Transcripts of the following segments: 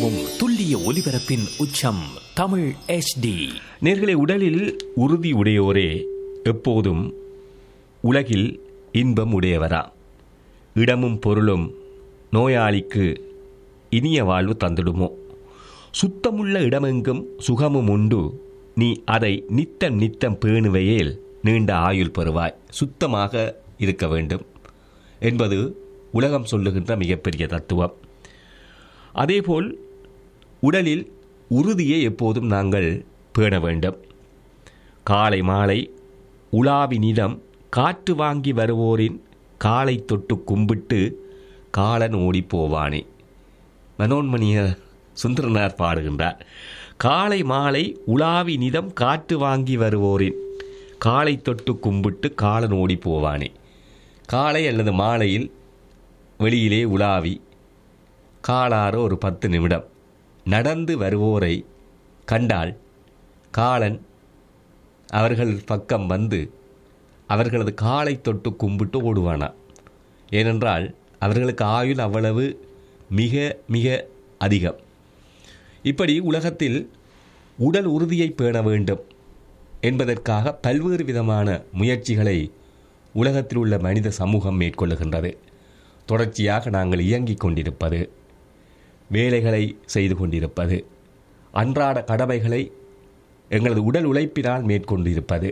வழங்கும் துல்லிய ஒலிபரப்பின் உச்சம் தமிழ் HD நேர்களை உடலில் உறுதி உடையோரே எப்போதும் உலகில் இன்பம் உடையவரா இடமும் பொருளும் நோயாளிக்கு இனிய வாழ்வு தந்திடுமோ சுத்தமுள்ள இடமெங்கும் சுகமும் உண்டு நீ அதை நித்தம் நித்தம் பேணுவையேல் நீண்ட ஆயுள் பெறுவாய் சுத்தமாக இருக்க வேண்டும் என்பது உலகம் சொல்லுகின்ற மிகப்பெரிய தத்துவம் அதேபோல் உடலில் உறுதியை எப்போதும் நாங்கள் பேண வேண்டும் காலை மாலை உலாவி நிதம் காற்று வாங்கி வருவோரின் காலை தொட்டு கும்பிட்டு காலன் ஓடிப் போவானே மனோன்மணிய சுந்தரனார் பாடுகின்றார் காலை மாலை உலாவி நிதம் காற்று வாங்கி வருவோரின் காலை தொட்டு கும்பிட்டு காலன் ஓடி போவானே காலை அல்லது மாலையில் வெளியிலே உலாவி காலார ஒரு பத்து நிமிடம் நடந்து வருவோரை கண்டால் காலன் அவர்கள் பக்கம் வந்து அவர்களது காலை தொட்டு கும்பிட்டு ஓடுவானா ஏனென்றால் அவர்களுக்கு ஆயுள் அவ்வளவு மிக மிக அதிகம் இப்படி உலகத்தில் உடல் உறுதியை பேண வேண்டும் என்பதற்காக பல்வேறு விதமான முயற்சிகளை உலகத்தில் உள்ள மனித சமூகம் மேற்கொள்ளுகின்றது தொடர்ச்சியாக நாங்கள் இயங்கிக் கொண்டிருப்பது வேலைகளை செய்து கொண்டிருப்பது அன்றாட கடமைகளை எங்களது உடல் உழைப்பினால் மேற்கொண்டிருப்பது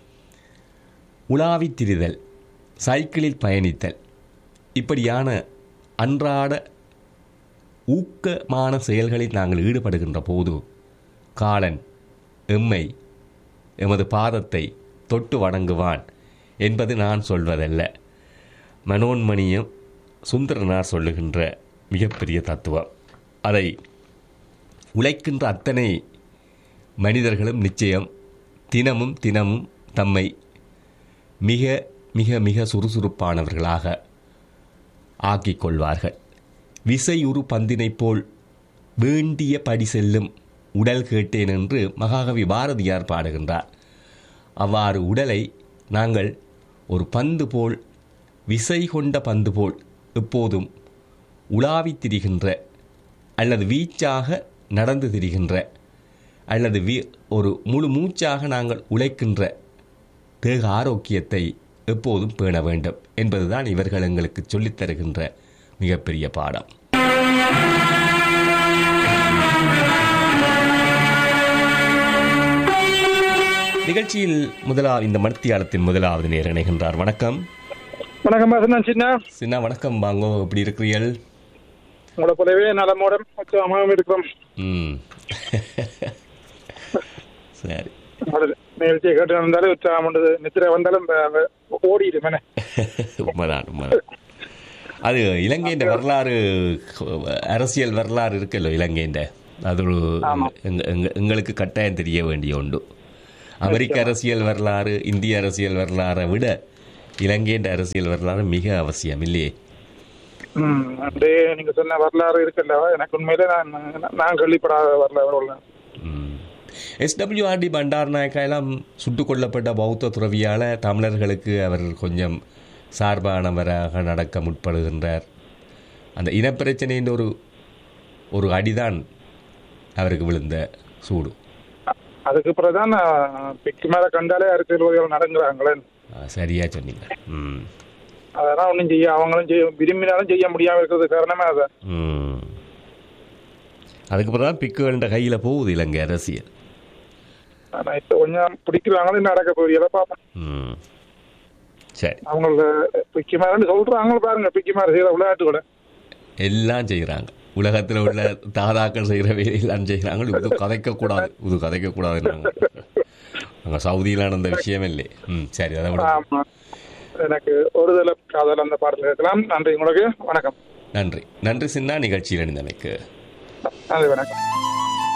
உலாவித் திரிதல் சைக்கிளில் பயணித்தல் இப்படியான அன்றாட ஊக்கமான செயல்களில் நாங்கள் ஈடுபடுகின்ற போது காலன் எம்மை எமது பாதத்தை தொட்டு வணங்குவான் என்பது நான் சொல்வதல்ல மனோன்மணியும் சுந்தரனார் சொல்லுகின்ற மிகப்பெரிய தத்துவம் அதை உழைக்கின்ற அத்தனை மனிதர்களும் நிச்சயம் தினமும் தினமும் தம்மை மிக மிக மிக சுறுசுறுப்பானவர்களாக ஆக்கிக் கொள்வார்கள் விசையுறு பந்தினைப் போல் வேண்டிய படி செல்லும் உடல் கேட்டேன் என்று மகாகவி பாரதியார் பாடுகின்றார் அவ்வாறு உடலை நாங்கள் ஒரு பந்து போல் விசை கொண்ட பந்து போல் எப்போதும் உலாவித் திரிகின்ற அல்லது வீச்சாக நடந்து திரிகின்ற அல்லது வீ ஒரு முழு மூச்சாக நாங்கள் உழைக்கின்ற தேக ஆரோக்கியத்தை எப்போதும் பேண வேண்டும் என்பதுதான் இவர்கள் எங்களுக்கு சொல்லித் தருகின்ற மிகப்பெரிய பாடம் நிகழ்ச்சியில் முதலாவது இந்த மணித்தியாலத்தின் முதலாவது நேர் இணைகின்றார் வணக்கம் வணக்கம் பாசன் நான் சின்ன சின்ன வணக்கம் வாங்கோ எப்படி இருக்கிறீர்கள் உங்களை போலவே நலமோடம் உற்சாகமாகவும் இருக்கிறோம் ம் சரி உங்களோட நிகழ்ச்சியை கேட்டு வந்தாலும் உற்சாகம் உண்டு நித்திரை வந்தாலும் வ- வ- ஓடிடும் என்ன உண்மைதான் உண்மைதான் அது இலங்கையின் வரலாறு அரசியல் வரலாறு இருக்குல்ல இலங்கையின் அது ஒரு எங்க- எங்க- எங்களுக்கு கட்டாயம் தெரிய வேண்டிய உண்டு அமெரிக்க அரசியல் வரலாறு இந்திய அரசியல் வரலாறை விட இலங்கையின் அரசியல் வரலாறு மிக அவசியம் இல்லையே ம் அப்படியே நீங்க சொன்ன வரலாறு இருக்குல்ல எனக்கு உண்மையிலே நான் நான் கேள்விப்படாத வரலாறு உள்ள எஸ்டபிள்யூஆர்டி பண்டாரநாயக்கா எல்லாம் சுட்டுக் கொல்லப்பட்ட பௌத்த துறவியால் தமிழர்களுக்கு அவர் கொஞ்சம் சார்பானவராக நடக்க முற்படுகின்றார் அந்த இனப்பிரச்சனையின் ஒரு ஒரு அடிதான் அவருக்கு விழுந்த சூடு அதுக்கு பிறகுதான் பிக்கு மேல கண்டாலே அரசியல்வாதிகள் நடங்குறாங்களே ஆ, சரியா சொன்னீங்க ம் அதெல்லாம் ஒன்றும் செய்ய அவங்களும் செய்ய விரும்பினாலும் செய்ய முடியாம இருக்கிறது காரணமே அது ம் அதுக்கப்புறம் தான் பிக்குகள்ன்ற கையில் போகுது இலங்கை அரசியல் ஆனா இப்ப கொஞ்சம் பிடிக்கிறாங்களும் இன்னும் நடக்க போகுது எதை பார்ப்போம் ம் சரி அவங்கள பிக்கு மேலன்னு சொல்றாங்க பாருங்க பிக்கு மேல செய்யற விளையாட்டு கூட எல்லாம் செய்கிறாங்க உலகத்தில் உள்ள தாதாக்கள் செய்கிற வேலையெல்லாம் செய்கிறாங்க இது கதைக்கக்கூடாது இது கதைக்கக்கூடாதுன்னாங்க அங்கே சவுதியில் நடந்த விஷயமே இல்லை ம் சரி அதை விட ஆமா எனக்கு ஒரு தலை காதல் அந்த பாடல் கேட்கலாம் நன்றி உங்களுக்கு வணக்கம் நன்றி நன்றி சின்னா நிகழ்ச்சியில் இணைந்தமைக்கு நன்றி வணக்கம்